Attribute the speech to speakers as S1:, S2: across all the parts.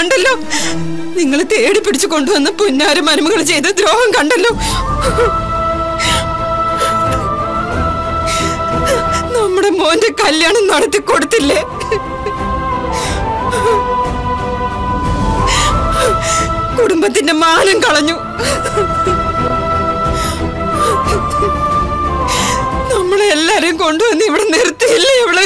S1: കണ്ടല്ലോ നിങ്ങൾ തേടി പിടിച്ചു കൊണ്ടുവന്ന പുന്നാര മരുമകൾ ചെയ്ത ദ്രോഹം കണ്ടല്ലോ നമ്മുടെ മോന്റെ കല്യാണം നടത്തി കൊടുത്തില്ലേ കുടുംബത്തിന്റെ മാനം കളഞ്ഞു നമ്മളെ എല്ലാരെയും കൊണ്ടുവന്ന് ഇവിടെ നിർത്തിയില്ലേ ഇവള്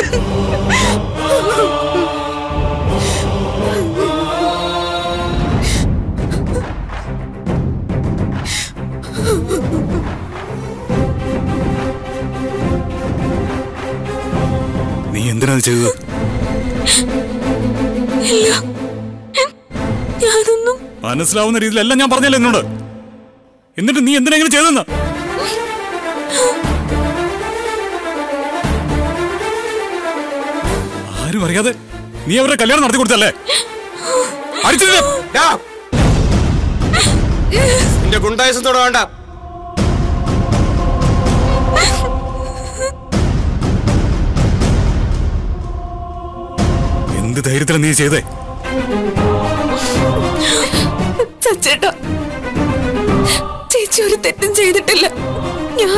S2: നീ എന്തിനാ ഇത് ചെയ്തത്
S3: ഇല്ല ഞാനൊന്നും
S2: മനസ്സിലാവുന്ന രീതിയിലല്ല ഞാൻ പറഞ്ഞല്ലേ എന്നോട് എന്നിട്ട് നീ എന്തിനാ ഇങ്ങനെ ചെയ്തെന്ന് ആരും അറിയാതെ നീ അവരുടെ കല്യാണം നടത്തി കൊടുത്തല്ലേ അടിച്ചില്ലേ
S4: ഡാ. നിന്റെ ഗുണ്ടായസത്തോടെ വേണ്ട
S2: എന്ത് ധൈര്യത്തിലാണ് നീ ചെയ്തേ
S3: സച്ചേട്ടാ ചേച്ചി ഒരു തെറ്റും ചെയ്തിട്ടില്ല ഞാൻ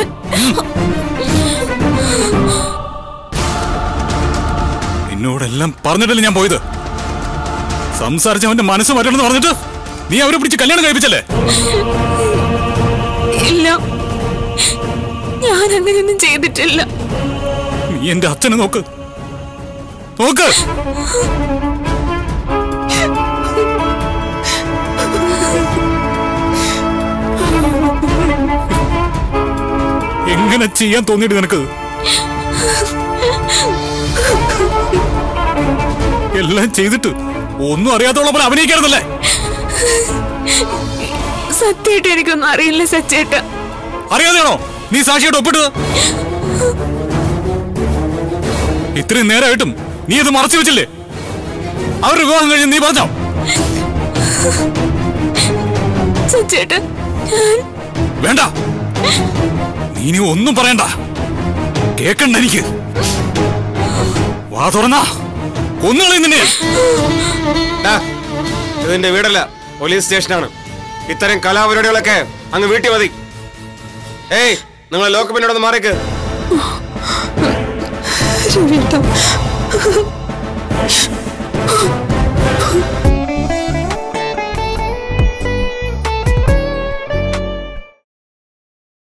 S2: നിന്നോടെല്ലാം പറഞ്ഞിട്ടല്ലേ ഞാൻ പോയത് സംസാരിച്ച് അവന്റെ മനസ്സ് മാറ്റണമെന്ന് പറഞ്ഞിട്ട് നീ അവരെ പിടിച്ച് കല്യാണം കഴിപ്പിച്ചല്ലേ
S3: ഇല്ല ഞാൻ അങ്ങനെയൊന്നും ചെയ്തിട്ടില്ല
S2: നീ എന്റെ അച്ഛനെ നോക്ക് നോക്ക് എങ്ങനെ ചെയ്യാൻ തോന്നിയിട്ട് നിനക്ക് എല്ലാം ചെയ്തിട്ട് ഒന്നും അറിയാത്തോളം പോലെ അഭിനയിക്കരുതല്ലേ
S3: സത്യമായിട്ട് എനിക്കൊന്നും അറിയില്ല സച്ചേട്ടാ
S2: അറിയാതെയാണോ നീ സാക്ഷിയോട് ഒപ്പിട്ടത് ഇത്രയും നേരമായിട്ടും നീ ഇത് മറച്ചു വെച്ചില്ലേ അവരുടെ വിവാഹം കഴിഞ്ഞ് നീ പറഞ്ഞോ
S3: സച്ചേട്ടാ ഞാൻ
S2: വേണ്ട നീ ഇനി ഒന്നും പറയണ്ട കേക്കണ്ട എനിക്ക് വാ തുറന്നാ കൊന്നുകളയും നിന്നെ
S4: ഡാ, ഇതിന്റെ വീടല്ല പോലീസ് സ്റ്റേഷനാണ് ഇത്തരം കലാപരിപാടികളൊക്കെ അങ്ങ് വീട്ടിൽ മതി ഏയ് നിങ്ങൾ ലോക്കപ്പിനോടൊന്ന് മാറിക്ക്
S1: രവിയേട്ടാ